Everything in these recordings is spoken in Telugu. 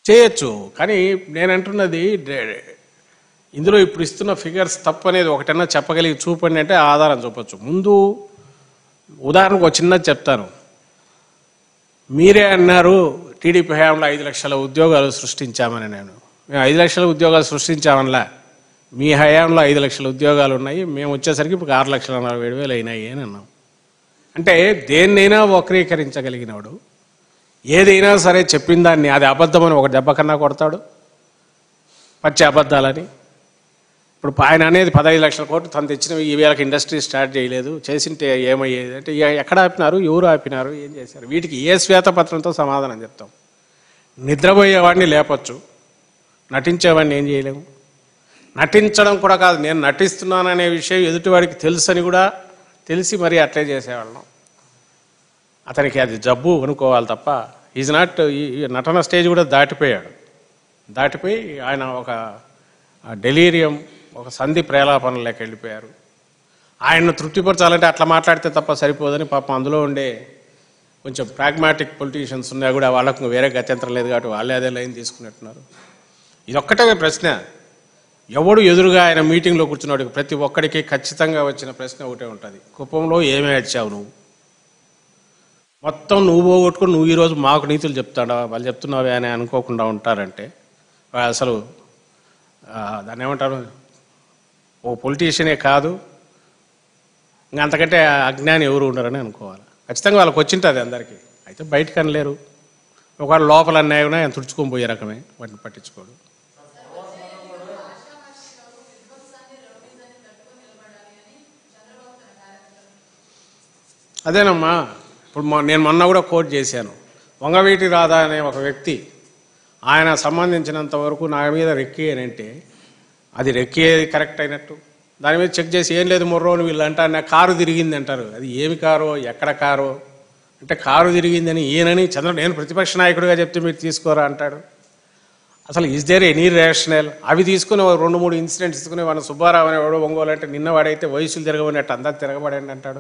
చేయొచ్చు కానీ నేను అంటున్నది డే- ఇందులో ఇప్పుడు ఇస్తున్న ఫిగర్స్ తప్పు అనేది ఒకటన్నా చెప్పగలిగి చూపండి అంటే ఆధారం చూపొచ్చు ముందు ఉదాహరణకు ఒక చిన్నది చెప్తాను మీరే అన్నారు టీడీపీ హయాంలో ఐదు లక్షల ఉద్యోగాలు సృష్టించామని నేను మేము ఐదు లక్షల ఉద్యోగాలు సృష్టించామనిలా మీ హయాంలో ఐదు లక్షల ఉద్యోగాలు ఉన్నాయి మేము వచ్చేసరికి ఇప్పుడు ఆరు లక్షల నలభై ఏడు వేలు అయినాయి అని అన్నాం అంటే దేన్నైనా వక్రీకరించగలిగినవాడు ఏదైనా సరే చెప్పిన దాన్ని అది అబద్ధమని ఒక దెబ్బ కన్నా కొడతాడు పచ్చి అబద్ధాలని ఇప్పుడు ఆయన అనేది పదహైదు లక్షల కోట్లు తను తెచ్చిన ఈ వేళకి ఇండస్ట్రీ స్టార్ట్ చేయలేదు చేసింటే ఏమయ్యేది అంటే ఎ- ఎక్కడ ఆపినారు ఎవరు ఆపినారు ఏం చేశారు వీటికి ఏ శ్వేతపత్రంతో సమాధానం చెప్తాం నిద్రపోయేవాడిని లేపొచ్చు నటించేవాడిని ఏం చేయలేము నటించడం కూడా కాదు నేను నటిస్తున్నాననే విషయం ఎదుటివాడికి తెలుసని కూడా తెలిసి మరీ అట్లే చేసేవాళ్ళం అతనికి అది జబ్బు అనుకోవాలి తప్ప ఈజ్ నాట్ ఈ ఈ నటన స్టేజ్ కూడా దాటిపోయాడు దాటిపోయి ఆయన ఒక డెలీరియం ఒక సంధి ప్రేలాపనలోకి వెళ్ళిపోయారు ఆయన్ను తృప్తిపరచాలంటే అట్లా మాట్లాడితే తప్ప సరిపోదని పాపం అందులో ఉండే కొంచెం ప్రాగ్మాటిక్ పొలిటీషియన్స్ ఉన్నా కూడా వాళ్ళకు వేరే గత్యంతరం లేదు కాబట్టి వాళ్ళే అదే లైన్ తీసుకున్నట్టున్నారు ఇదొక్కటే ప్రశ్న ఎవడు ఎదురుగా ఆయన మీటింగ్లో కూర్చున్నాడు ప్రతి ఒక్కడికి ఖచ్చితంగా వచ్చిన ప్రశ్న ఒకటే ఉంటుంది కుప్పంలో ఏమి ఏడ్చావు నువ్వు మొత్తం నువ్వు పోగొట్టుకుని నువ్వు ఈరోజు మాకు నీతులు చెప్తాడా వాళ్ళు చెప్తున్నావే అని అనుకోకుండా ఉంటారంటే వాళ్ళు అసలు ఆ, దాన్ని ఏమంటారు ఓ పొలిటీషియనే కాదు ఇంకా అంతకంటే అజ్ఞాని ఎవరు ఉండరని అనుకోవాలి ఖచ్చితంగా వాళ్ళకి వచ్చింటుంది అందరికీ అయితే బయటకు అనలేరు ఒకవేళ లోపల అన్నాయి ఆయన తుడుచుకొని పోయే రకమే వాటిని పట్టించుకోడు అదేనమ్మా ఇప్పుడు మొ- నేను మొన్న కూడా కోట్ చేశాను వంగవీటి రాధా అనే ఒక వ్యక్తి ఆయన సంబంధించినంత వరకు నా మీద రెక్కి అని అంటే అది రెక్కి కరెక్ట్ అయినట్టు దాని మీద చెక్ చేసి ఏం లేదు మొర్రోని వీళ్ళు అంటారు నా కారు తిరిగింది అంటారు అది ఏమి కారో ఎక్కడ కారో అంటే కారు తిరిగిందని ఈయనని చంద్ర నేను ప్రతిపక్ష నాయకుడిగా చెప్తే మీరు తీసుకోరా అంటాడు అసలు ఇస్ దేర్ ఎనీ రేషనల్ అవి తీసుకుని ఓ రెండు మూడు ఇన్సిడెంట్స్ తీసుకుని వాడు సుబ్బారావు అనేవాడు ఒంగోలు అంటే నిన్న వాడైతే వయసులు తిరగబడినట్టు అంతా తిరగబడండి అంటాడు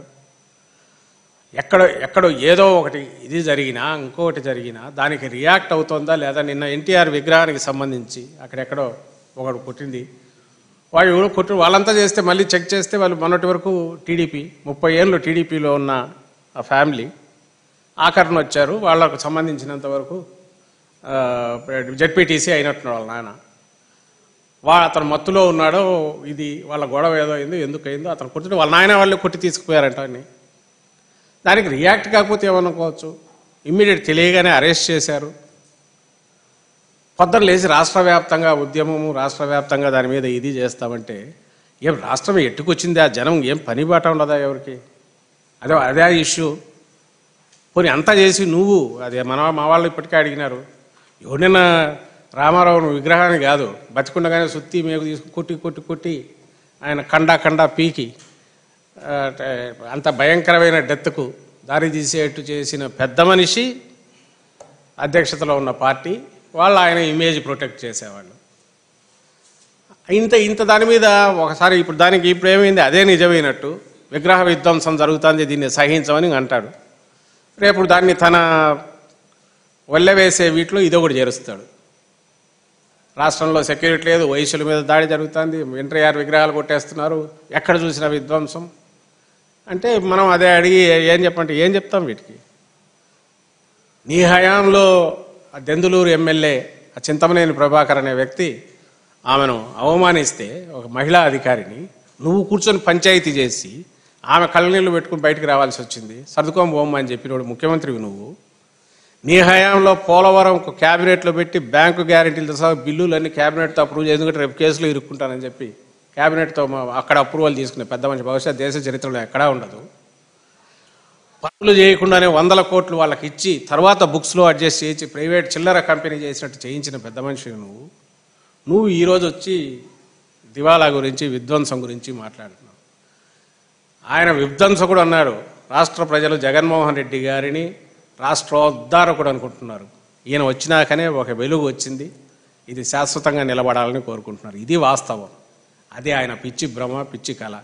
ఎక్కడో ఎక్కడో ఏదో ఒకటి ఇది జరిగినా ఇంకొకటి జరిగినా దానికి రియాక్ట్ అవుతుందా లేదా నిన్న ఎన్టీఆర్ విగ్రహానికి సంబంధించి అక్కడెక్కడో ఒకడు కొట్టింది వాడు ఎవరో కొట్టి వాళ్ళంతా చేస్తే మళ్ళీ చెక్ చేస్తే వాళ్ళు మొన్నటి వరకు టీడీపీ ముప్పై ఏళ్ళు టీడీపీలో ఉన్న ఆ ఫ్యామిలీ ఆఖరణ వచ్చారు వాళ్ళకు సంబంధించినంత వరకు జడ్పీటీసీ అయినట్టున్నాడు వాళ్ళ నాన్న వా అతను మత్తులో ఉన్నాడో ఇది వాళ్ళ గొడవ ఏదో అయిందో ఎందుకు అయిందో అతను కొట్టి వాళ్ళ నాయన వాళ్ళు కొట్టి తీసుకుపోయారంట అని దానికి రియాక్ట్ కాకపోతే ఏమనుకోవచ్చు ఇమ్మీడియట్ తెలియగానే అరెస్ట్ చేశారు పొద్దున లేచి రాష్ట్ర వ్యాప్తంగా ఉద్యమము రాష్ట్ర వ్యాప్తంగా దాని మీద ఇది చేస్తామంటే ఏం రాష్ట్రం ఎట్టుకొచ్చింది ఆ జనం ఏం పని బాట ఉండదా ఎవరికి అదే అదే ఇష్యూ పోనీ అంతా చేసి నువ్వు అదే మన మా వాళ్ళు ఇప్పటికే అడిగినారు ఎవరినైనా రామారావు విగ్రహాన్ని కాదు బతికుండగానే సుత్తి మేకు తీసుకు కొట్టి కొట్టి కొట్టి ఆయన కండా కండా పీకి ఆ, అంటే అంత భయంకరమైన డెత్కు దారి తీసేట్టు చేసిన పెద్ద మనిషి అధ్యక్షతలో ఉన్న పార్టీ వాళ్ళు ఆయన ఇమేజ్ ప్రొటెక్ట్ చేసేవాళ్ళు ఇంత ఇంత దాని మీద ఒకసారి ఇప్పుడు దానికి ఇప్పుడు ఏమైంది అదే నిజమైనట్టు విగ్రహ విధ్వంసం జరుగుతుంది దీన్ని సహించమని అంటాడు రేపు దాన్ని తన వల్లెవేసే వీటిలో ఇదొకటి చేరుస్తాడు రాష్ట్రంలో సెక్యూరిటీ లేదు వయసుల మీద దాడి జరుగుతుంది ఎన్టీఆర్ విగ్రహాలు కొట్టేస్తున్నారు ఎక్కడ చూసిన విధ్వంసం అంటే మనం అదే అడిగి ఏం చెప్పంటే ఏం చెప్తాం వీటికి నీ హయాంలో ఆ దెందులూరు ఎమ్మెల్యే ఆ చింతమనేని ప్రభాకర్ అనే వ్యక్తి ఆమెను అవమానిస్తే ఒక మహిళా అధికారిని నువ్వు కూర్చొని పంచాయతీ చేసి ఆమె కళ్ళనీళ్ళు పెట్టుకుని బయటికి రావాల్సి వచ్చింది సర్దుకోం బొమ్మ అని చెప్పినోడు ముఖ్యమంత్రివి నువ్వు నీ హయాంలో పోలవరం క్యాబినెట్లో పెట్టి బ్యాంకు గ్యారెంటీలతో సహా బిల్లులు అన్ని క్యాబినెట్తో అప్రూవ్ చేసి ఎందుకంటే రేపు కేసులో ఇరుక్కుంటానని చెప్పి క్యాబినెట్తో మా- అక్కడ అప్రూవల్ తీసుకునే పెద్ద మనిషి బహుశా దేశ చరిత్రలో ఎక్కడా ఉండదు పనులు చేయకుండానే వందల కోట్లు వాళ్ళకి ఇచ్చి తర్వాత బుక్స్లో అడ్జస్ట్ చేయించి ప్రైవేట్ చిల్లర కంపెనీ చేసినట్టు చేయించిన పెద్ద మనిషి నువ్వు నువ్వు ఈరోజు వచ్చి దివాలా గురించి విధ్వంసం గురించి మాట్లాడుతున్నావు ఆయన విధ్వంసకుడు అన్నాడు రాష్ట్ర ప్రజలు జగన్మోహన్ రెడ్డి గారిని రాష్ట్రోద్ధారకుడు అనుకుంటున్నారు ఈయన వచ్చినాకనే ఒక వెలుగు వచ్చింది ఇది శాశ్వతంగా నిలబడాలని కోరుకుంటున్నారు ఇది వాస్తవం అదే ఆయన పిచ్చి భ్రమ పిచ్చి కళ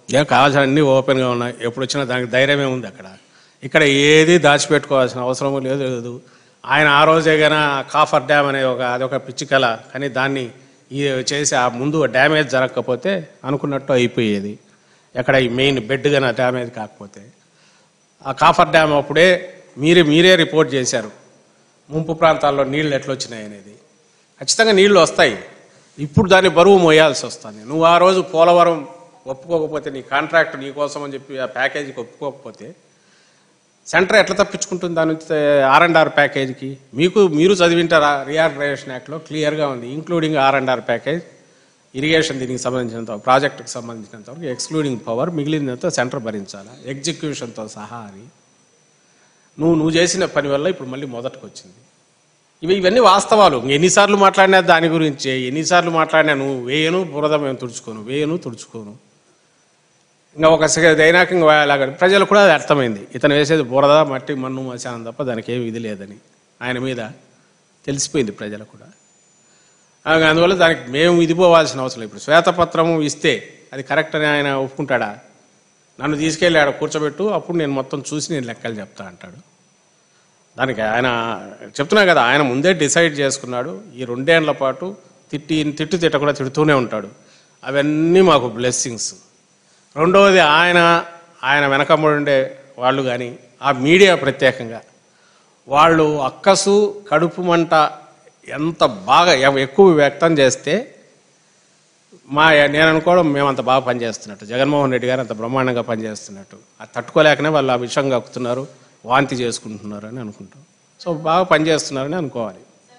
ఏ కావాల్సిన అన్నీ ఓపెన్గా ఉన్నాయి ఎప్పుడు వచ్చినా దానికి ధైర్యమే ఉంది అక్కడ ఇక్కడ ఏది దాచిపెట్టుకోవాల్సిన అవసరము లేదు లేదు ఆయన ఆ రోజే గన కాఫర్ డ్యామ్ అనే ఒక అదొక పిచ్చి కళ కానీ దాన్ని ఈ చేసి ఆ ముందు డ్యామేజ్ జరగకపోతే అనుకున్నట్టు అయిపోయేది ఎక్కడ ఈ మెయిన్ బెడ్ గన డ్యామేజ్ కాకపోతే ఆ కాఫర్ డ్యామ్ అప్పుడే మీరే మీరే రిపోర్ట్ చేశారు ముంపు ప్రాంతాల్లో నీళ్ళు ఎట్లొచ్చినాయి అనేది ఖచ్చితంగా నీళ్లు వస్తాయి ఇప్పుడు దాన్ని బరువు మోయాల్సి వస్తుంది నువ్వు ఆ రోజు పోలవరం ఒప్పుకోకపోతే నీ కాంట్రాక్ట్ నీ కోసం అని చెప్పి ఆ ప్యాకేజీకి ఒప్పుకోకపోతే సెంటర్ ఎట్లా తప్పించుకుంటుంది దాని నుంచి ఆర్ అండ్ ఆర్ ప్యాకేజీకి మీకు మీరు చదివింటారా రీఆర్గనైజేషన్ యాక్ట్లో క్లియర్గా ఉంది including R and R package irrigation దీనికి సంబంధించినంత ప్రాజెక్టుకి సంబంధించినంత వరకు ఎక్స్క్లూడింగ్ పవర్ మిగిలినంత సెంటర్ భరించాలా ఎగ్జిక్యూషన్తో సహా అని నువ్వు నువ్వు చేసిన పని వల్ల ఇప్పుడు మళ్ళీ మొదటికి వచ్చింది ఇవి ఇవన్నీ వాస్తవాలు ఎన్నిసార్లు మాట్లాడినా దాని గురించి ఎన్నిసార్లు మాట్లాడినా నువ్వు వేయను బురద మేము తుడుచుకోను వేయను తుడుచుకోను ఇంకా ఒక సెకండ్ అయినాక ఇంకా అలాగ ప్రజలకు కూడా అది అర్థమైంది ఇతను వేసేది బురద మట్టి మన్ను మశానం తప్ప దానికి ఏమి ఇది లేదని ఆయన మీద తెలిసిపోయింది ప్రజలకు కూడా ఆ, అందువల్ల దానికి మేము ఇది పోవాల్సిన అవసరం లేదు ఇప్పుడు శ్వేతపత్రము ఇస్తే అది కరెక్ట్ అని ఆయన ఒప్పుకుంటాడా నన్ను తీసుకెళ్ళి ఆడ కూర్చోబెట్టు అప్పుడు నేను మొత్తం చూసి నేను లెక్కలు చెప్తా అంటాడు దానికి ఆయన చెప్తున్నా కదా ఆయన ముందే డిసైడ్ చేసుకున్నాడు ఈ రెండేళ్ల పాటు తిట్టి తిట్టు తిట్ట కూడా తిడుతూనే ఉంటాడు అవన్నీ మాకు బ్లెస్సింగ్స్ రెండవది ఆయన ఆయన వెనకమ్మడుండే వాళ్ళు కానీ ఆ మీడియా ప్రత్యేకంగా వాళ్ళు అక్కసు కడుపు మంట ఎంత బాగా ఎవ- ఎక్కువ వ్యక్తం చేస్తే మా నేను అనుకోవడం మేము అంత బాగా పనిచేస్తున్నట్టు జగన్మోహన్ రెడ్డి గారు అంత బ్రహ్మాండంగా పనిచేస్తున్నట్టు అది తట్టుకోలేకనే వాళ్ళు ఆ విషయం కక్కుతున్నారు వాంతి చేసుకుంటున్నారు అని అనుకుంటాం సో బాగా పనిచేస్తున్నారని అనుకోవాలి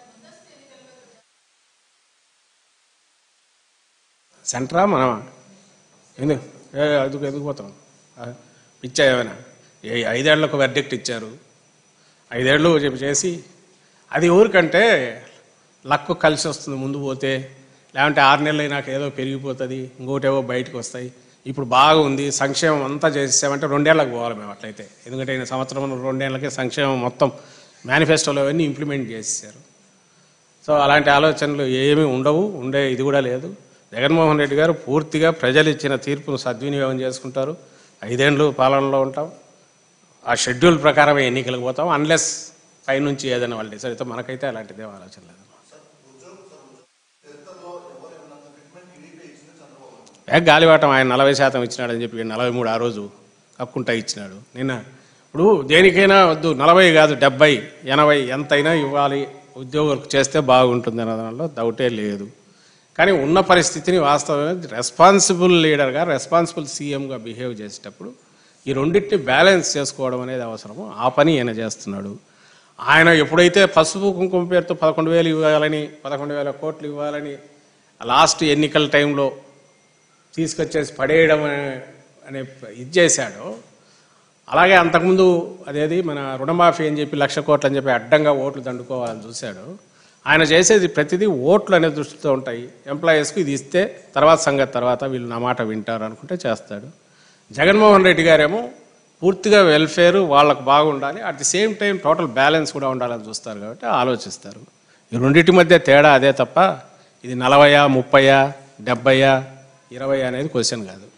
సెంటరా మనమా ఎందుకు ఏ ఎందుకు ఎందుకు పోతాం ఆ, పిచ్చా ఏమైనా ఏ ఐదేళ్లకు వెర్డిక్ట్ ఇచ్చారు ఐదేళ్ళు చెప్పి చేసి అది ఊరికంటే లక్కు కలిసి వస్తుంది ముందు పోతే లేదంటే ఆరు నెలలు అయినాక ఏదో పెరిగిపోతుంది ఇంకోటేవో బయటకు వస్తాయి ఇప్పుడు బాగా ఉంది సంక్షేమం అంతా చేసామంటే రెండేళ్లకు పోవాలి మేము అట్లయితే ఎందుకంటే ఈయన సంవత్సరం రెండేళ్లకే సంక్షేమం మొత్తం మేనిఫెస్టోలో అవన్నీ ఇంప్లిమెంట్ చేసేసారు సో అలాంటి ఆలోచనలు ఏమీ ఉండవు ఉండే ఇది కూడా లేదు జగన్మోహన్ రెడ్డి గారు పూర్తిగా ప్రజలు ఇచ్చిన తీర్పును సద్వినియోగం చేసుకుంటారు ఐదేండ్లు పాలనలో ఉంటాం ఆ షెడ్యూల్ ప్రకారమే ఎన్నికలకు పోతాం అన్లెస్ పైనుంచి ఏదైనా వాళ్ళు డిసైడ్ అయితే మనకైతే అలాంటిదే ఆలోచన లేదు ఏ గాలివాటం ఆయన నలభై శాతం ఇచ్చినాడని చెప్పి నలభై మూడు ఆ రోజు కక్కుంటా ఇచ్చినాడు నిన్న ఇప్పుడు దేనికైనా వద్దు నలభై కాదు డెబ్బై ఎనభై ఎంతైనా ఇవ్వాలి ఉద్యోగులకు చేస్తే బాగుంటుంది అన్న దానిలో డౌటే లేదు కానీ ఉన్న పరిస్థితిని వాస్తవంగా రెస్పాన్సిబుల్ లీడర్గా రెస్పాన్సిబుల్ సీఎంగా బిహేవ్ చేసేటప్పుడు ఈ రెండింటిని బ్యాలెన్స్ చేసుకోవడం అనేది అవసరము ఆ పని ఈయన చేస్తున్నాడు ఆయన ఎప్పుడైతే పసుపు కుంకుమ పేరుతో పదకొండు వేలు ఇవ్వాలని పదకొండు వేల కోట్లు ఇవ్వాలని లాస్ట్ ఎన్నికల టైంలో తీసుకొచ్చేసి పడేయడం అనే- అనే ఇది చేశాడో అలాగే అంతకుముందు అదేది మన రుణమాఫీ అని చెప్పి లక్ష కోట్లు అని చెప్పి అడ్డంగా ఓట్లు దండుకోవాలని చూశాడు ఆయన చేసేది ప్రతిదీ ఓట్లు అనే దృష్టితో ఉంటాయి ఎంప్లాయీస్కి ఇది ఇస్తే తర్వాత సంగతి తర్వాత వీళ్ళు నా మాట వింటారు అనుకుంటే చేస్తాడు జగన్మోహన్ రెడ్డి గారేమో పూర్తిగా వెల్ఫేర్ వాళ్ళకు బాగుండాలి at the same time total balance కూడా ఉండాలని చూస్తారు కాబట్టి ఆలోచిస్తారు ఈ రెండింటి మధ్య తేడా అదే తప్ప ఇది నలభయా ముప్పయా డెబ్బయా ఇరవై అనేది క్వశ్చన్ కాదు